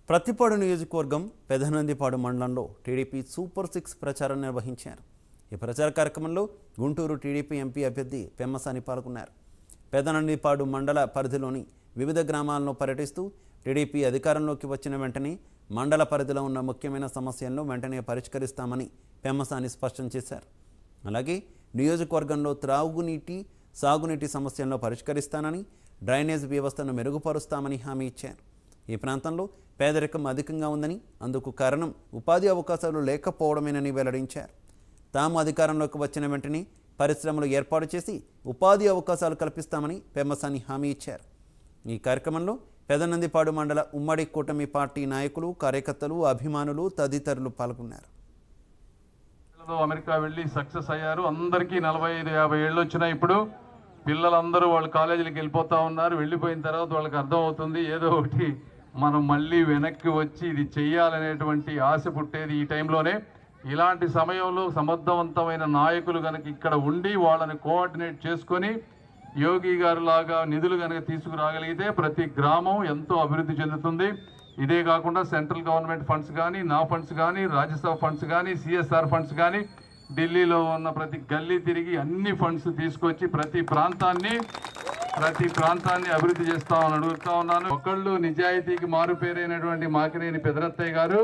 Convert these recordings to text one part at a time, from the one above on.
ప్రతిపాడు నియోజకవర్గం పెదనందిపాడు మండలంలో TDP super six ప్రచారం నిర్వహించారు ఈ ప్రచార కార్యక్రమంలో గుంటూరు టీడీపీ ఎంపీ అభ్యర్థి పెమ్మసాని పాల్గొన్నారు పెదనందిపాడు మండల పరిధిలోని వివిధ గ్రామాలను పర్యటిస్తూ టీడీపీ అధికారంలోకి వచ్చిన వెంటనే మండల పరిధిలో ఉన్న ముఖ్యమైన సమస్యలను వెంటనే పరిష్కరిస్తామని పెమ్మసాని స్పష్టం చేశారు అలాగే నియోజకవర్గంలో త్రాగునీటి సాగునీటి సమస్యలను పరిష్కరిస్తానని డ్రైనేజ్ వ్యవస్థను మెరుగుపరుస్తామని హామీ ఇచ్చారు ఈ ప్రాంతంలో పేదరికం అధికంగా ఉందని అందుకు కారణం ఉపాధి అవకాశాలు లేకపోవడమేనని వెల్లడించారు తాము అధికారంలోకి వచ్చిన వెంటనే పరిశ్రమలు ఏర్పాటు చేసి ఉపాధి అవకాశాలు కల్పిస్తామని పెమ్మసాని హామీ ఇచ్చారు ఈ కార్యక్రమంలో పెదనందిపాడు మండల ఉమ్మడి కూటమి పార్టీ నాయకులు కార్యకర్తలు అభిమానులు తదితరులు పాల్గొన్నారు పిల్లలు అమెరికా వెళ్ళి సక్సెస్ అయ్యారు అందరికీ నలభై ఐదు యాభై ఏళ్ళు వచ్చినాయి ఇప్పుడు పిల్లలందరూ వాళ్ళ కాలేజీలకు వెళ్ళిపోతా ఉన్నారు వెళ్ళిపోయిన తర్వాత వాళ్ళకి అర్థం అవుతుంది ఏదో ఒకటి మనం మళ్ళీ వెనక్కి వచ్చి ఇది చెయ్యాలనేటువంటి ఆశ పుట్టేది ఈ టైంలోనే ఇలాంటి సమయంలో సమర్థవంతమైన నాయకులు కనుక ఇక్కడ ఉండి వాళ్ళని కోఆర్డినేట్ చేసుకొని యోగి గారు లాగా నిధులు కనుక తీసుకురాగలిగితే ప్రతి గ్రామం ఎంతో అభివృద్ధి చెందుతుంది ఇదే కాకుండా సెంట్రల్ గవర్నమెంట్ ఫండ్స్ కానీ నా ఫండ్స్ కానీ రాజ్యసభ ఫండ్స్ కానీ సిఎస్ఆర్ ఫండ్స్ కానీ ఢిల్లీలో ఉన్న ప్రతి గల్లీ తిరిగి అన్ని ఫండ్స్ తీసుకొచ్చి ప్రతి ప్రాంతాన్ని ప్రతి ప్రాంతాన్ని అభివృద్ధి చేస్తామని అడుగుతా ఉన్నాను ఒకళ్ళు నిజాయితీకి మారు పేరైనటువంటి మాకినేని పెదరత్తయ్య గారు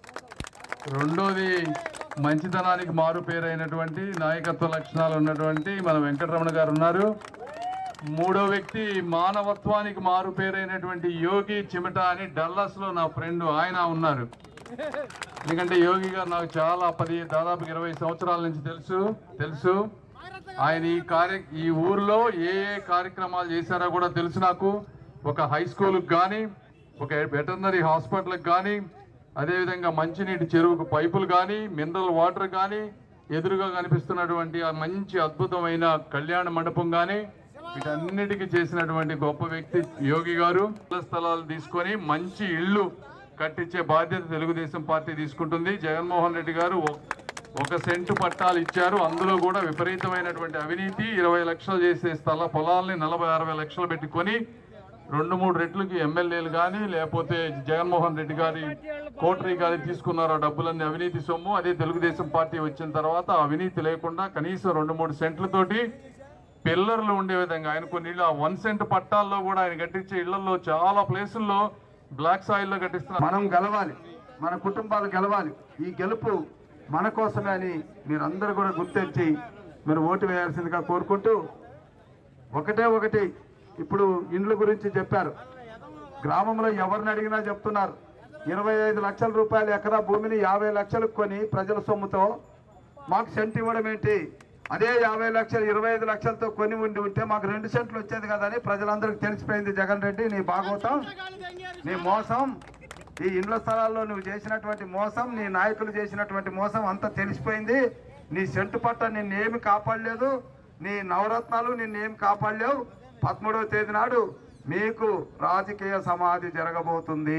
రెండోది మంచితనానికి మారు పేరైనటువంటి నాయకత్వ లక్షణాలు ఉన్నటువంటి మన వెంకటరమణ గారు ఉన్నారు మూడో వ్యక్తి మానవత్వానికి మారు పేరైనటువంటి యోగి చిమట అని డల్లాస్ లో నా ఫ్రెండ్ ఆయన ఉన్నారు ఎందుకంటే యోగి గారు నాకు చాలా పది దాదాపు ఇరవై సంవత్సరాల నుంచి తెలుసు తెలుసు ఆయన ఈ కార్య ఈ ఊర్లో ఏ ఏ కార్యక్రమాలు చేశారో కూడా తెలుసు నాకు ఒక హై స్కూల్కి కానీ ఒక వెటర్నరీ హాస్పిటల్కి కానీ అదేవిధంగా మంచినీటి చెరువుకు పైపులు కానీ మినరల్ వాటర్ కానీ ఎదురుగా కనిపిస్తున్నటువంటి ఆ మంచి అద్భుతమైన కళ్యాణ మండపం కానీ వీటన్నిటికీ చేసినటువంటి గొప్ప వ్యక్తి యోగి గారు ఇళ్ల స్థలాలు తీసుకొని మంచి ఇళ్ళు కట్టించే బాధ్యత తెలుగుదేశం పార్టీ తీసుకుంటుంది జగన్మోహన్ రెడ్డి గారు ఒ- ఒక సెంటు పట్టాలు ఇచ్చారు అందులో కూడా విపరీతమైనటువంటి అవినీతి ఇరవై లక్షలు చేసే స్థల పొలాల్ని నలభై అరవై లక్షలు పెట్టుకొని రెండు మూడు రెట్లకి ఎమ్మెల్యేలు కానీ లేకపోతే జగన్మోహన్ రెడ్డి గారి కోటరీ గారి తీసుకున్నారు ఆ డబ్బులన్నీ అవినీతి సొమ్ము అదే తెలుగుదేశం పార్టీ వచ్చిన తర్వాత ఆ అవినీతి లేకుండా కనీసం రెండు మూడు సెంట్లతోటి పిల్లర్లు ఉండే విధంగా ఆయన కొన్ని ఇళ్ళు ఆ వన్ సెంట్ పట్టాల్లో కూడా ఆయన కట్టించే ఇళ్లలో చాలా ప్లేసుల్లో బ్లాక్ సాయిల్లో కట్టిస్తున్నారు మనం గెలవాలి మన కుటుంబాలు గెలవాలి ఈ గెలుపు మన కోసమే అని మీరందరూ కూడా గుర్తించి మీరు ఓటు వేయాల్సిందిగా కోరుకుంటూ ఒకటే ఒకటి ఇప్పుడు ఇండ్ల గురించి చెప్పారు గ్రామంలో ఎవరిని అడిగినా చెప్తున్నారు ఇరవై ఐదు లక్షల రూపాయల ఎకరా భూమిని యాభై లక్షలకు కొని ప్రజల సొమ్ముతో మాకు సెంట్ ఇవ్వడం ఏంటి అదే యాభై లక్షలు ఇరవై ఐదు లక్షలతో కొని ఉండి ఉంటే మాకు రెండు సెంట్లు వచ్చేది కదని ప్రజలందరికీ తెలిసిపోయింది జగన్ రెడ్డి నీ భాగవతం నీ మోసం ఈ ఇండ్ల స్థలాల్లో నువ్వు చేసినటువంటి మోసం నీ నాయకులు చేసినటువంటి మోసం అంతా తెలిసిపోయింది నీ సెంటు పట్ట నిన్నేమి కాపాడలేదు నీ నవరత్నాలు నిన్నేమి కాపాడలేవు పదమూడవ తేదీ నాడు మీకు రాజకీయ సమాధి జరగబోతుంది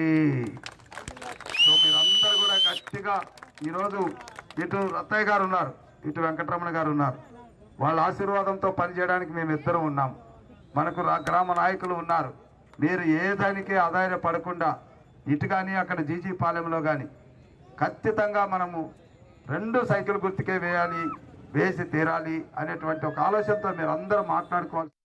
సో మీరందరూ కూడా గట్టిగా ఈరోజు ఇటు రత్తయ్య గారు ఉన్నారు ఇటు వెంకటరమణ గారు ఉన్నారు వాళ్ళ ఆశీర్వాదంతో పనిచేయడానికి మేము ఇద్దరం ఉన్నాం మనకు రా- గ్రామ నాయకులు ఉన్నారు మీరు ఏ దానికి ఆదాయం పడకుండా ఇటు కానీ అక్కడ జీజీ పాలెంలో కానీ ఖచ్చితంగా మనము రెండు సైకిల్ గుర్తుకే వేయాలి వేసి తీరాలి అనేటువంటి ఒక ఆలోచనతో మీరు అందరూ మాట్లాడుకోవాలి